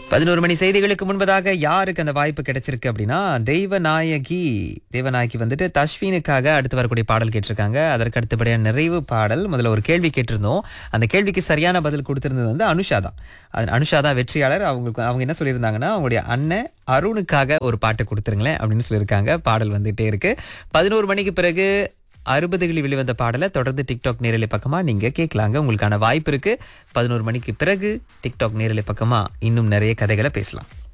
பதினோரு மணி செய்திகளுக்கு முன்பதாக யாருக்கு அந்த வாய்ப்பு கிடைச்சிருக்கு அப்படின்னா தெய்வநாயகி தெய்வநாயகி வந்துட்டு தஸ்வினுக்காக அடுத்து வரக்கூடிய பாடல் கேட்டிருக்காங்க அதற்கு அடுத்தபடியான நிறைவு பாடல் முதல்ல ஒரு கேள்வி கேட்டிருந்தோம் அந்த கேள்விக்கு சரியான பதில் கொடுத்திருந்தது வந்து அனுஷா தான் அது அனுஷா தான் வெற்றியாளர் அவங்களுக்கு அவங்க என்ன சொல்லியிருந்தாங்கன்னா அவங்களுடைய அண்ணன் அருணுக்காக ஒரு பாட்டு கொடுத்துருங்களேன் அப்படின்னு சொல்லியிருக்காங்க பாடல் வந்துட்டே இருக்கு பதினோரு மணிக்கு பிறகு அறுபதுகளில் வெளிவந்த பாடலை தொடர்ந்து டிக்டாக் நேரலை பக்கமா நீங்க கேட்கலாங்க உங்களுக்கான வாய்ப்பு இருக்கு பதினோரு மணிக்கு பிறகு டிக்டாக் நேரலை பக்கமா இன்னும் நிறைய கதைகளை பேசலாம்